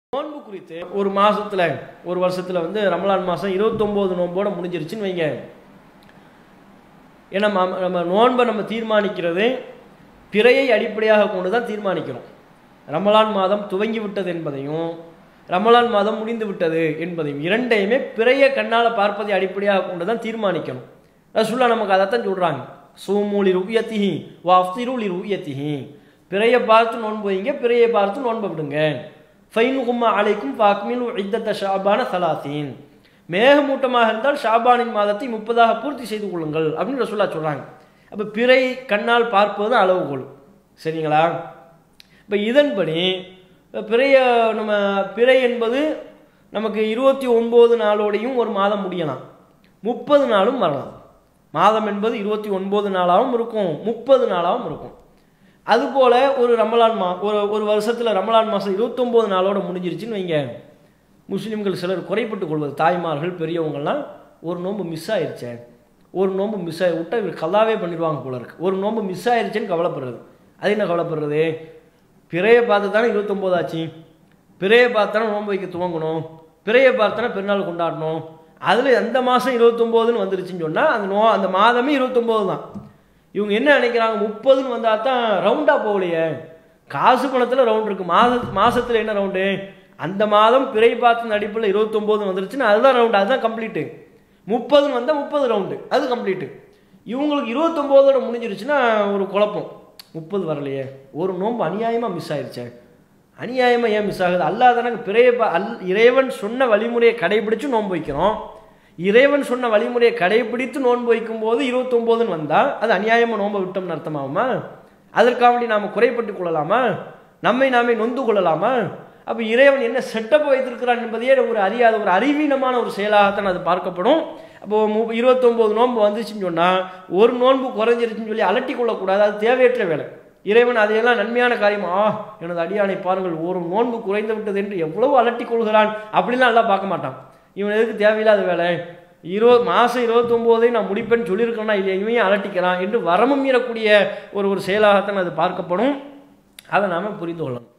நோன்பு குறித்து ஒரு மாசத்துல ஒரு வருஷத்துல வந்து ரமலான் மாசம் இருபத்தொம்போது நோன்போட முடிஞ்சிருச்சுன்னு வைங்க ஏன்னா நம்ம நம்ம நோன்பை நம்ம தீர்மானிக்கிறது பிறையை அடிப்படையாக கொண்டு தான் தீர்மானிக்கிறோம் ரமலான் மாதம் துவங்கி விட்டது என்பதையும் ரமலான் மாதம் முடிந்து விட்டது என்பதையும் இரண்டையுமே பிறைய கண்ணால் பார்ப்பதை அடிப்படையாக கொண்டு தான் தீர்மானிக்கணும் ரசுல்லா நமக்கு அதைத்தான் சொல்றாங்க சூமூலி ருயத்திஹி வாஃப்திருலி ருயத்திஹி பிறையை பார்த்து நோன்பு வைங்க பிறையை பார்த்து நோன்பு விடுங்க ஃபைன் கும்மா அலைக்கும் ஃபாக்மில் இத்தத்த ஷாபான சலாத்தீன் மேகமூட்டமாக இருந்தால் ஷாபானின் மாதத்தை முப்பதாக பூர்த்தி செய்து கொள்ளுங்கள் அப்படின்னு ரசூல்லா சொல்றாங்க அப்போ பிறை கண்ணால் பார்ப்பது அளவுகோல் சரிங்களா இப்போ இதன்படி இப்ப பிறைய நம்ம பிறை என்பது நமக்கு இருபத்தி ஒன்பது நாளோடையும் ஒரு மாதம் முடியலாம் முப்பது நாளும் வரலாம் மாதம் என்பது இருபத்தி ஒன்பது நாளாகவும் இருக்கும் முப்பது நாளாகவும் இருக்கும் அதுபோல ஒரு ரமலான் மா ஒரு ஒரு வருஷத்தில் ரமலான் மாதம் இருபத்தொம்போது நாளோட முடிஞ்சிருச்சுன்னு வைங்க முஸ்லீம்கள் சிலர் குறைப்பட்டு கொள்வது தாய்மார்கள் பெரியவங்கள்லாம் ஒரு நோன்பு மிஸ் ஆயிருச்சே ஒரு நோன்பு மிஸ் ஆகி விட்டா இவர் கல்லாவே பண்ணிடுவாங்க போல இருக்கு ஒரு நோன்பு மிஸ் ஆயிருச்சுன்னு கவலைப்படுறது அது என்ன கவலைப்படுறது பிறையை பார்த்து தானே இருபத்தொம்போது ஆச்சு பிறையை பார்த்தானே நோன்பு வைக்க துவங்கணும் பிறையை பார்த்தானே பெருநாள் கொண்டாடணும் அதில் எந்த மாதம் இருபத்தொம்போதுன்னு வந்துருச்சுன்னு சொன்னால் அந்த நோ அந்த மாதமே இருபத்தொம்போது தான் இவங்க என்ன நினைக்கிறாங்க முப்பதுன்னு வந்தால் தான் ரவுண்டாக போகலையே காசு பணத்தில் ரவுண்ட் இருக்கு மாத மாசத்துல என்ன ரவுண்டு அந்த மாதம் பிறை பார்த்து நடிப்பில் இருபத்தொம்போது வந்துருச்சுன்னா அதுதான் ரவுண்டு அதுதான் கம்ப்ளீட்டு முப்பதுன்னு வந்தால் முப்பது ரவுண்டு அது கம்ப்ளீட்டு இவங்களுக்கு இருபத்தொம்போதோட முடிஞ்சிருச்சுன்னா ஒரு குழப்பம் முப்பது வரலையே ஒரு நோன்பு அநியாயமாக மிஸ் ஆயிருச்சே அநியாயமாக ஏன் மிஸ் ஆகுது அல்லாத பிறைய பா- அல் இறைவன் சொன்ன வழிமுறையை கடைபிடிச்சு நோன்பு வைக்கிறோம் இறைவன் சொன்ன வழிமுறையை கடைபிடித்து நோன்பு வைக்கும் போது இருபத்தொம்போதுன்னு வந்தால் அது அநியாயமாக நோன்பை விட்டோம்னு அர்த்தமாகுமா அதற்காக வேண்டி நாம் குறைப்பட்டு கொள்ளலாமா நம்மை நாமே நொந்து கொள்ளலாமா அப்போ இறைவன் என்ன செட்டப் வைத்திருக்கிறான் என்பதையே ஒரு அறியாத ஒரு அறிவீனமான ஒரு செயலாகத்தான் அது பார்க்கப்படும் அப்போ மு இருபத்தொம்போது நோன்பு வந்துச்சுன்னு சொன்னால் ஒரு நோன்பு குறைஞ்சிருச்சுன்னு சொல்லி அலட்டி கொள்ளக்கூடாது அது தேவையற்ற வேலை இறைவன் அதையெல்லாம் நன்மையான காரியம் ஆ எனது அடியானை பாருங்கள் ஒரு நோன்பு குறைந்து விட்டது என்று எவ்வளவு அலட்டி கொள்கிறான் அப்படிலாம் எல்லாம் பார்க்க மாட்டான் இவன் எதுக்கு தேவையில்லாத வேலை இருபது மாதம் இருபத்தொம்போதை நான் முடிப்பேன்னு சொல்லியிருக்கேன்னா இல்லை இவன் அலட்டிக்கிறான் என்று வரமும் மீறக்கூடிய ஒரு ஒரு செயலாகத்தான் அது பார்க்கப்படும் அதை நாம் புரிந்து கொள்ளணும்